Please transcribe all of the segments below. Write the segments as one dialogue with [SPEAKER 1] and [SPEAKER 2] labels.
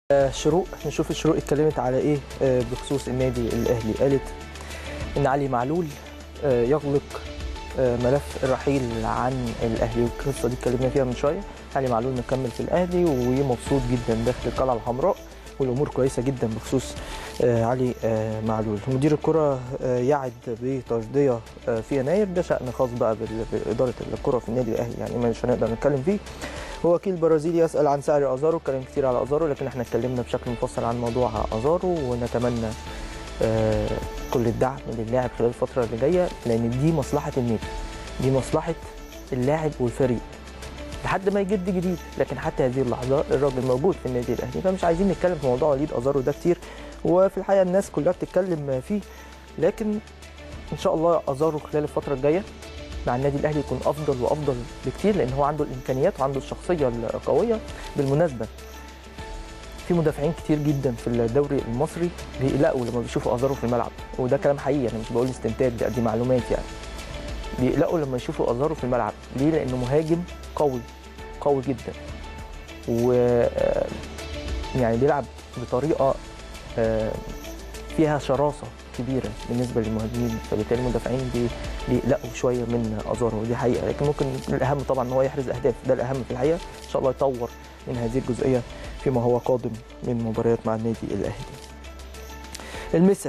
[SPEAKER 1] شروق نشوف الشروق اتكلمت على ايه آه، بخصوص النادي الاهلي قالت ان علي معلول آه، يغلق آه، ملف الرحيل عن الاهلي والقصه دي اتكلمنا فيها من شويه علي معلول مكمل في الاهلي ومبسوط جدا داخل القلعه الحمراء والامور كويسه جدا بخصوص آه، علي آه، معلول مدير الكره آه، يعد بتجديه آه، في يناير ده شان خاص بقى بال- باداره الكره في النادي الاهلي يعني مش هنقدر نتكلم فيه هو وكيل برازيلي يسال عن سعر ازارو كلام كتير على ازارو لكن احنا اتكلمنا بشكل مفصل عن موضوع ازارو ونتمنى آه، كل الدعم للاعب خلال الفتره اللي جايه لان دي مصلحه النادي دي مصلحه اللاعب والفريق لحد ما يجد جديد لكن حتى هذه اللحظه الراجل موجود في النادي الاهلي فمش عايزين نتكلم في موضوع وليد ازارو ده كتير وفي الحقيقه الناس كلها بتتكلم فيه لكن ان شاء الله ازارو خلال الفتره الجايه مع النادي الاهلي يكون افضل وافضل بكتير لان هو عنده الامكانيات وعنده الشخصيه القويه بالمناسبه في مدافعين كتير جدا في الدوري المصري بيقلقوا لما بيشوفوا ازارو في الملعب وده كلام حقيقي انا مش بقول استنتاج دي, دي معلومات يعني بيقلقوا لما يشوفوا ازارو في الملعب ليه لانه مهاجم قوي قوي جدا و آه، يعني بيلعب بطريقه آه، فيها شراسه كبيره بالنسبه للمهاجمين فبالتالي المدافعين بي- بيقلقوا شويه من ازارو ودي حقيقه لكن ممكن الاهم طبعا ان هو يحرز اهداف ده الاهم في الحقيقه ان شاء الله يطور من هذه الجزئيه فيما هو قادم من مباريات مع النادي الاهلي المسا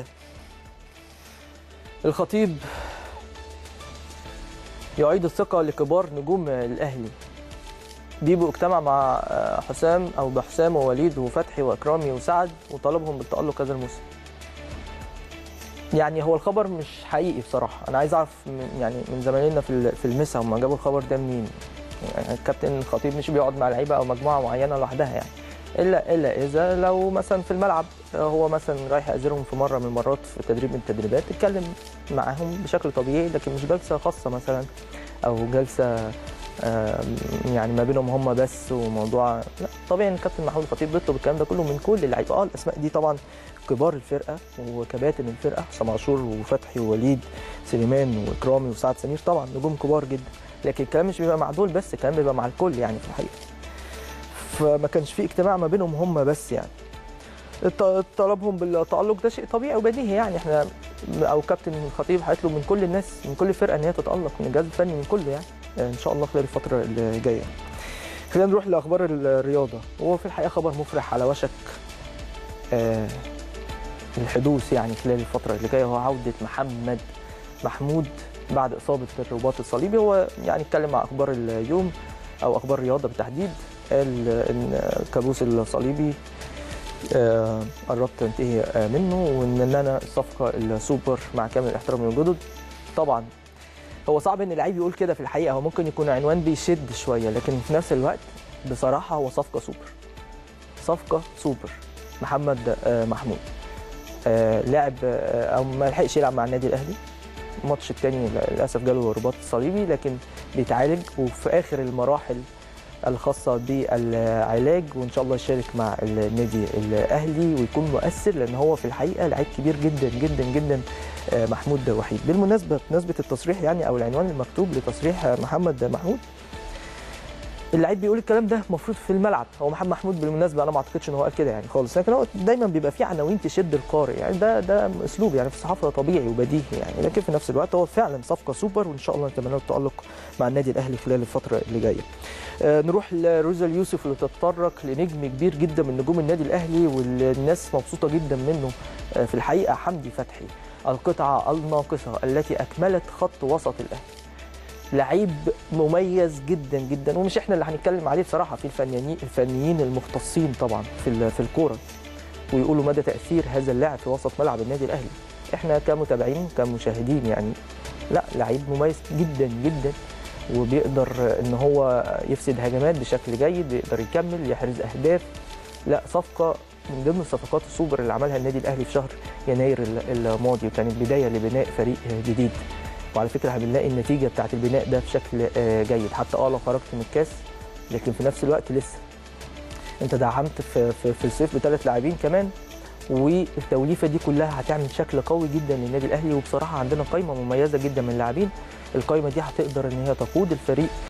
[SPEAKER 1] الخطيب يعيد الثقة لكبار نجوم الأهلي بيبو اجتمع مع آه، حسام أو بحسام ووليد وفتحي وإكرامي وسعد وطلبهم بالتألق هذا الموسم يعني هو الخبر مش حقيقي بصراحة أنا عايز أعرف من يعني من زمايلنا في ال- في المسا هم جابوا الخبر ده منين يعني الكابتن الخطيب مش بيقعد مع لعيبة أو مجموعة معينة لوحدها يعني الا الا اذا لو مثلا في الملعب هو مثلا رايح يأذرهم في مره من المرات في تدريب من التدريبات اتكلم معاهم بشكل طبيعي لكن مش جلسه خاصه مثلا او جلسه آم، يعني ما بينهم هم بس وموضوع لا طبيعي ان الكابتن محمود الخطيب بيطلب الكلام ده كله من كل اللعيبه اه الاسماء دي طبعا كبار الفرقه وكباتن الفرقه حسام عاشور وفتحي ووليد سليمان واكرامي وسعد سمير طبعا نجوم كبار جدا لكن الكلام مش بيبقى مع دول بس الكلام بيبقى مع الكل يعني في الحقيقه فما كانش في اجتماع ما بينهم هم بس يعني الط- طلبهم بالتألق ده شيء طبيعي وبديهي يعني احنا او كابتن الخطيب هيطلب من كل الناس من كل فرقه ان هي تتألق من الجهاز الفني من كله يعني ان شاء الله خلال الفتره اللي جايه خلينا نروح لاخبار الرياضه وهو في الحقيقه خبر مفرح على وشك آه الحدوث يعني خلال الفتره اللي جايه هو عوده محمد محمود بعد اصابه الرباط الصليبي هو يعني اتكلم مع اخبار اليوم او اخبار الرياضه بالتحديد قال ان الكابوس الصليبي آه، قربت تنتهي آه، منه وان انا الصفقه السوبر مع كامل الاحترام للجدد طبعا هو صعب ان اللعيب يقول كده في الحقيقه هو ممكن يكون عنوان بيشد شويه لكن في نفس الوقت بصراحه هو صفقه سوبر صفقه سوبر محمد آه، محمود آه، لاعب آه، او ما لحقش يلعب مع النادي الاهلي الماتش الثاني للاسف جاله رباط صليبي لكن بيتعالج وفي اخر المراحل الخاصه بالعلاج وان شاء الله يشارك مع النادي الاهلي ويكون مؤثر لان هو في الحقيقه لعيب كبير جدا جدا جدا آه، محمود وحيد بالمناسبه بمناسبه التصريح يعني او العنوان المكتوب لتصريح محمد محمود اللعيب بيقول الكلام ده المفروض في الملعب هو محمد محمود بالمناسبه انا ما اعتقدش ان هو قال كده يعني خالص لكن هو دايما بيبقى فيه عناوين تشد القارئ يعني ده ده اسلوب يعني في الصحافه طبيعي وبديهي يعني لكن في نفس الوقت هو فعلا صفقه سوبر وان شاء الله نتمنى له التالق مع النادي الاهلي خلال الفتره اللي جايه آه، نروح لروزا اليوسف اللي تتطرق لنجم كبير جدا من نجوم النادي الاهلي والناس مبسوطه جدا منه آه، في الحقيقه حمدي فتحي القطعه الناقصه التي اكملت خط وسط الاهلي لعيب مميز جدا جدا ومش احنا اللي هنتكلم عليه بصراحه في الفنيين الفنيين المختصين طبعا في ال- في الكوره ويقولوا مدى تاثير هذا اللاعب في وسط ملعب النادي الاهلي احنا كمتابعين كمشاهدين يعني لا لعيب مميز جدا جدا وبيقدر ان هو يفسد هجمات بشكل جيد بيقدر يكمل يحرز اهداف لا صفقه من ضمن الصفقات السوبر اللي عملها النادي الاهلي في شهر يناير ال- الماضي وكانت بدايه لبناء فريق جديد وعلى فكره هنلاقي النتيجه بتاعت البناء ده بشكل آه، جيد حتى اه لو خرجت من الكاس لكن في نفس الوقت لسه انت دعمت في في, في الصيف بثلاث لاعبين كمان والتوليفه دي كلها هتعمل شكل قوي جدا للنادي الاهلي وبصراحه عندنا قائمه مميزه جدا من اللاعبين القائمه دي هتقدر ان هي تقود الفريق